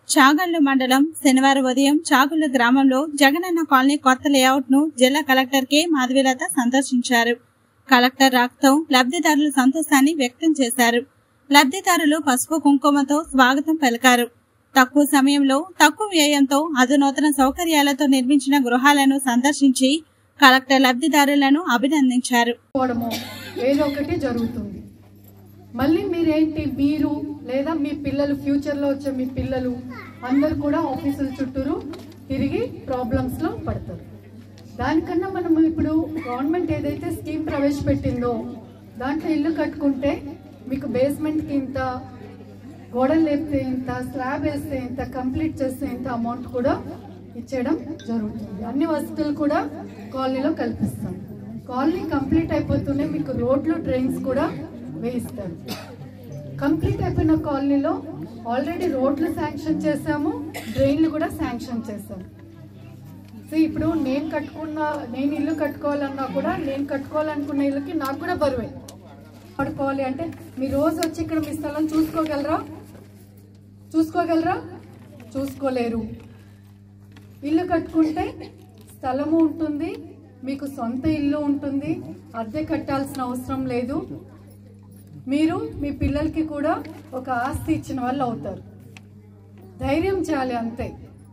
చాగళ్ల మండలం శనివారం ఉదయం చాగుళ్ల గ్రామంలో జగనన్న కాలనీ కొత్త లేఅవుట్ ను జిల్లా కలెక్టర్ కె మాధవీలత సందర్శించారు కలెక్టర్ రాకతో లబ్ధిదారులు సంతోషాన్ని వ్యక్తం చేశారు లబ్ధిదారులు పసుపు కుంకుమతో స్వాగతం పలికారు తక్కువ సమయంలో తక్కువ వ్యయంతో అధునూతన సౌకర్యాలతో నిర్మించిన గృహాలను సందర్శించి కలెక్టర్ లబ్ధిదారులను అభినందించారు పోవడము ఏదో ఒకటి జరుగుతుంది మళ్ళీ మీరేంటి మీరు లేదా మీ పిల్లలు ఫ్యూచర్లో వచ్చే మీ పిల్లలు అందరు కూడా ఆఫీసుల చుట్టూరు తిరిగి ప్రాబ్లమ్స్లో పడతారు దానికన్నా మనం ఇప్పుడు గవర్నమెంట్ ఏదైతే స్కీమ్ ప్రవేశపెట్టిందో దాంట్లో ఇల్లు కట్టుకుంటే మీకు బేస్మెంట్కి ఇంత గోడలు లేపితే ఇంత స్లాబ్ వేస్తే ఇంత కంప్లీట్ చేస్తే ఇంత అమౌంట్ కూడా ఇచ్చేయడం జరుగుతుంది అన్ని వసతులు కూడా కాలనీలో కల్పిస్తాం కాలనీ కంప్లీట్ అయిపోతూనే మీకు రోడ్లు ట్రైన్స్ కూడా వేయిస్తారు కంప్లీట్ అయిపోయిన కాలనీలో ఆల్రెడీ రోడ్లు శాంక్షన్ చేశాము డ్రైన్లు కూడా శాంక్షన్ చేశాము సో ఇప్పుడు నేను కట్టుకున్న నేను ఇల్లు కట్టుకోవాలన్నా కూడా నేను కట్టుకోవాలనుకున్న ఇల్లుకి నాకు కూడా బరువే పడుకోవాలి అంటే మీ రోజు వచ్చి ఇక్కడ మీ స్థలం చూసుకోగలరా చూసుకోగలరా చూసుకోలేరు ఇల్లు కట్టుకుంటే స్థలము ఉంటుంది మీకు సొంత ఇల్లు ఉంటుంది అద్దె కట్టాల్సిన అవసరం లేదు మీరు మీ పిల్లలకి కూడా ఒక ఆస్తి ఇచ్చిన వాళ్ళు అవుతారు ధైర్యం చేయాలి అంతే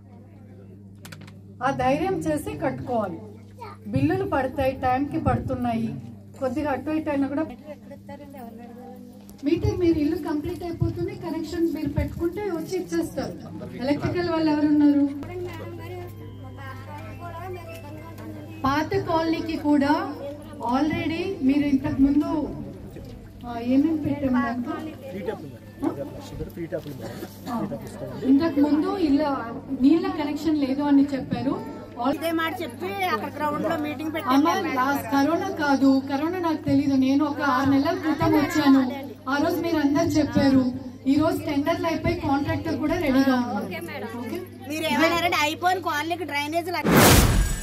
ఆ ధైర్యం చేసి కట్టుకోవాలి బిల్లులు పడతాయి టైంకి పడుతున్నాయి కొద్దిగా అటు ఇటు అయినా కూడా మీటర్ మీరు ఇల్లు కంప్లీట్ అయిపోతుంది కనెక్షన్ మీరు పెట్టుకుంటే వచ్చి ఇచ్చేస్తారు ఎలక్ట్రికల్ వాళ్ళు ఎవరున్నారు పాత కాలనీకి కూడా ఆల్రెడీ మీరు ఇంతకు ముందు ఆ, ఏమేమి పెట్టాము ఆ, ఇంతకు ముందు ఇల్లు నీళ్ళ కనెక్షన్ లేదు అని చెప్పారు ఆల్- ఇదే మాట చెప్పి అక్కడ గ్రౌండ్ లో మీటింగ్ అమ్మ పెట్టాము లాస్ట్ కరోనా కాదు కరోనా నాకు తెలీదు నేను ఒక ఆరు నెలల క్రితం వచ్చాను ఆ రోజు మీరు అందరు చెప్పారు ఈ రోజు టెండర్లు అయిపోయి కాంట్రాక్టర్ కూడా రెడీగా ఉన్నారు ఓకే మీరు ఏమైనారంటే అయిపోయిన కాలనీకి డ్రైనేజ్